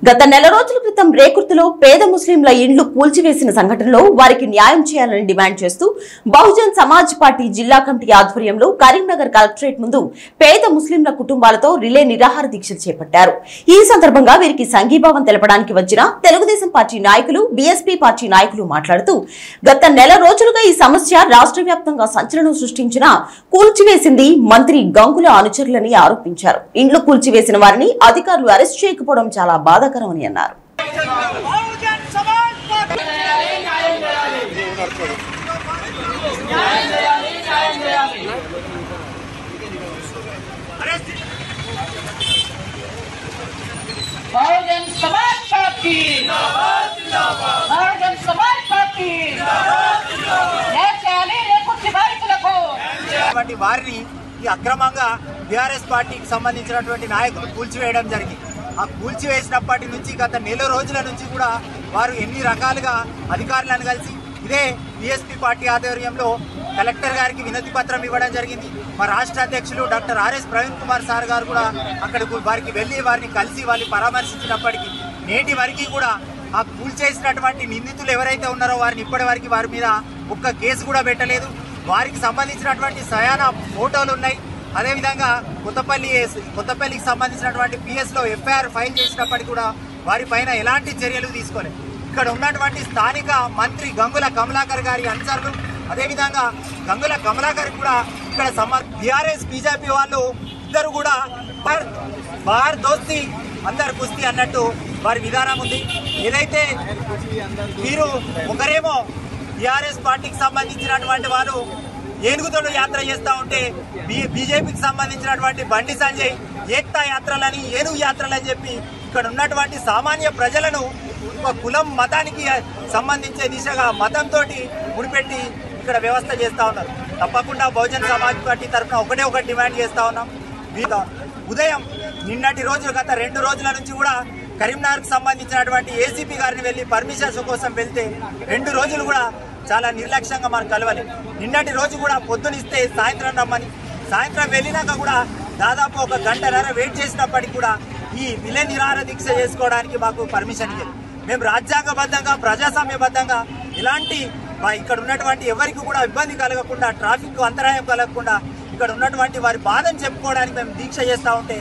గత నెల రోజుల క్రితం రేకుర్తిలో పేద ముస్లింల ఇండ్లు కూల్చివేసిన సంఘటనలో వారికి న్యాయం చేయాలని డిమాండ్ చేస్తూ బహుజన్ సమాజ్ పార్టీ జిల్లా కమిటీ ఆధ్వర్యంలో కరీంనగర్ కలెక్టరేట్ ముందు పేద ముస్లింల కుటుంబాలతో రిలే నిరాహార దీక్షలు చేపట్టారు ఈ సందర్భంగా వీరికి సంఘీభావం తెలపడానికి వచ్చిన తెలుగుదేశం పార్టీ నాయకులు బీఎస్పీ పార్టీ నాయకులు మాట్లాడుతూ గత నెల రోజులుగా ఈ సమస్య రాష్ట్ర వ్యాప్తంగా సంచలనం సృష్టించిన కూల్చివేసింది మంత్రి గంగుల అనుచరులని ఆరోపించారు ఇండ్లు కూల్చివేసిన వారిని అధికారులు అరెస్ట్ చేయకపోవడం చాలా బాధాకరమని అన్నారు Bahujan Samaj party Bahujan Samaj party Bahujan Samaj party నేర్చాలి రేపుటి బాధితులకు అటువంటి వారిని ఈ అక్రమంగా బీఆర్ఎస్ పార్టీకి సంబంధించినటువంటి నాయకులు కూల్చివేయడం జరిగింది ఆ కూల్చివేసినప్పటి నుంచి గత నెల రోజుల నుంచి కూడా వారు ఎన్ని రకాలుగా అధికారులను కలిసి ఇదే బీఎస్పీ పార్టీ ఆధ్వర్యంలో కలెక్టర్ గారికి వినతి పత్రం ఇవ్వడం జరిగింది మా రాష్ట్ర అధ్యక్షులు doctor R S Praveen Kumar sir garu కూడా అక్కడికి వారికి వెళ్ళి వారిని కలిసి వాళ్ళని పరామర్శించినప్పటికీ నేటి వరకు కూడా ఆ కూల్చేసినటువంటి నిందితులు ఎవరైతే ఉన్నారో వారిని ఇప్పటి వరకు వారి మీద ఒక్క కేసు కూడా పెట్టలేదు వారికి సంబంధించినటువంటి సయాన ఫోటోలు ఉన్నాయి అదేవిధంగా కొత్తపల్లి కొత్తపల్లికి సంబంధించినటువంటి పిఎస్లో ఎఫ్ఐఆర్ ఫైల్ చేసినప్పటికీ కూడా వారి పైన ఎలాంటి చర్యలు తీసుకోలేదు ఇక్కడ ఉన్నటువంటి స్థానిక మంత్రి గంగుల కమలాకర్ గారి అనుచరులు అదేవిధంగా గంగుల కమలాకర్ కూడా ఇక్కడ సమ బీఆర్ఎస్ బీజేపీ వాళ్ళు ఇద్దరు కూడా బార్- బార్ దోస్తి అందరు కుస్తీ అన్నట్టు వారి విధానం ఉంది ఏదైతే మీరు ఒకరేమో టిఆర్ఎస్ పార్టీకి సంబంధించినటువంటి వాళ్ళు ఏనుగుతోడు యాత్ర చేస్తూ ఉంటే బీ బీజేపీకి సంబంధించినటువంటి బండి సంజయ్ ఏక్తా యాత్రలని ఏనుగు యాత్రలని చెప్పి ఇక్కడ ఉన్నటువంటి సామాన్య ప్రజలను ఒక కులం మతానికి సంబంధించే దిశగా మతంతో ముడిపెట్టి ఇక్కడ వ్యవస్థ చేస్తా ఉన్నారు తప్పకుండా బహుజన్ సమాజ్ పార్టీ తరఫున ఒకటే ఒక డిమాండ్ చేస్తా ఉన్నాం వీళ్ళ ఉదయం నిన్నటి రోజు గత రెండు రోజుల నుంచి కూడా కరీంనగర్కి సంబంధించినటువంటి ఏసీపీ గారిని వెళ్ళి పర్మిషన్స్ కోసం వెళ్తే రెండు రోజులు కూడా చాలా నిర్లక్ష్యంగా మనకు కలవాలి నిన్నటి రోజు కూడా పొద్దునిస్తే సాయంత్రం రమ్మని సాయంత్రం వెళ్ళినాక కూడా దాదాపు ఒక గంటన్నర వెయిట్ చేసినప్పటికీ కూడా ఈ విలే నిరాహార దీక్ష చేసుకోవడానికి మాకు పర్మిషన్ ఇవ్వలేదు మేము రాజ్యాంగబద్ధంగా ప్రజాస్వామ్యబద్ధంగా ఇలాంటి మా ఇక్కడ ఉన్నటువంటి ఎవరికి కూడా ఇబ్బంది కలగకుండా ట్రాఫిక్ అంతరాయం కలగకుండా ఇక్కడ ఉన్నటువంటి వారి బాధను చెప్పుకోవడానికి మేము దీక్ష చేస్తూ ఉంటే